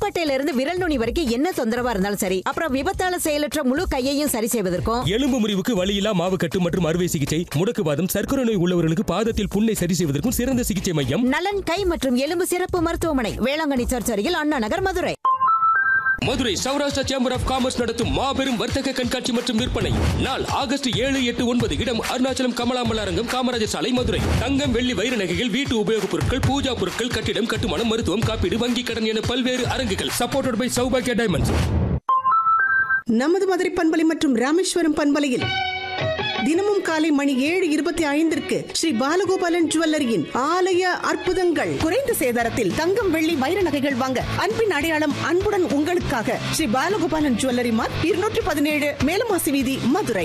தோள்பட்டையில இருந்து விரல் நுனி வரைக்கும் என்ன தொந்தரவா இருந்தாலும் சரி அப்புறம் விபத்தால செயலற்ற முழு கையையும் சரி செய்வதற்கும் எலும்பு முறிவுக்கு வலியில்லா மாவுக்கட்டு மற்றும் அறுவை சிகிச்சை முடக்குவாதம் சர்க்கரை நோய் உள்ளவர்களுக்கு பாதத்தில் புண்ணை சரி செய்வதற்கும் சிறந்த சிகிச்சை மையம் நலன் கை மற்றும் எலும்பு சிறப்பு மருத்துவமனை வேளாங்கண்ணி சர்ச் அருகில் Anna Nagar Madurai Madurai Saurashtra chamber of commerce நடத்தும் மாபெரும் வர்த்தக கண்காட்சி மற்றும் விற்பனை நாள் ஆகஸ்ட் ஏழு எட்டு ஒன்பது இடம் அருணாச்சலம் கமலாம்பல் அரங்கம் காமராஜர் சாலை மதுரை தங்கம் வெள்ளி வைர நகைகள் வீட்டு உபயோகப் பொருட்கள் பூஜா பொருட்கள் கட்டிடம் கட்டுமானம் மருத்துவம் காப்பீடு வங்கி கடன் என பல்வேறு அரங்குகள் சப்போர்ட்டட் பை சௌபாகியா டைமண்ட்ஸ் நமது மதுரை பண்பலை மற்றும் ராமேஸ்வரம் பண்பலையில் தினமும் காலை மணி ஏழு இருபத்தி ஐந்திற்கு ஸ்ரீ பாலகோபாலன் ஜுவல்லரியின் ஆலய அற்புதங்கள் குறைந்த சேதாரத்தில் தங்கம் வெள்ளி வைர நகைகள் வாங்க அன்பின் அடையாளம் அன்புடன் உங்களுக்காக ஸ்ரீ பாலகோபாலன் ஜுவல்லரி மார்க் இருநூற்றி பதினேழு மேலமாசி வீதி மதுரை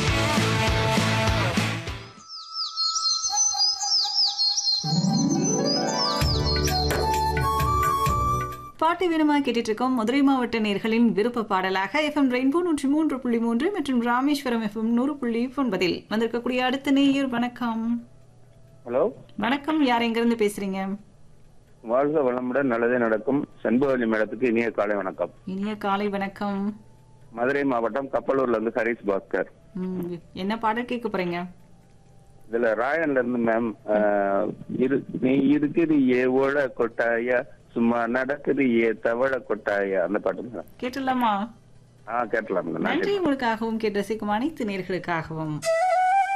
பாட்டு வீரமா கேட்டுட்டு இருக்கோம் மதுரை மாவட்ட நேர்களின் விருப்ப பாடலாக எஃப்எம் ரெயின்போ நூற்றி மூன்று புள்ளி மூன்று மற்றும் ராமேஸ்வரம் எஃப்எம் நூறு புள்ளி ஒன்பதில் வந்திருக்கக்கூடிய அடுத்த நேயர் வணக்கம் ஹலோ வணக்கம் யார் எங்கிருந்து பேசுறீங்க வாழ்க வளமுடன் நல்லதே நடக்கும் செண்பகவல்லி மேடத்துக்கு இனிய காலை வணக்கம் இனிய காலை வணக்கம் மதுரை மாவட்டம் கப்பலூர்ல இருந்து ஹரிஷ் பாஸ்கர் ம், என்ன பாடல் கேட்க போறீங்க இதுல ராயன்ல இருந்து மேம் இரு நீ இருக்கிறியே ஓட கொட்டாயா சும்மா நடக்குறியே தவள கொட்டாயா அந்த பாட்டு மேம் கேட்டுடலாமா ஆ கேட்டலாம் மேம் நன்றி உங்களுக்காகவும் கேட்டு ரசிக்கும் அனைத்து நேர்களுக்காகவும்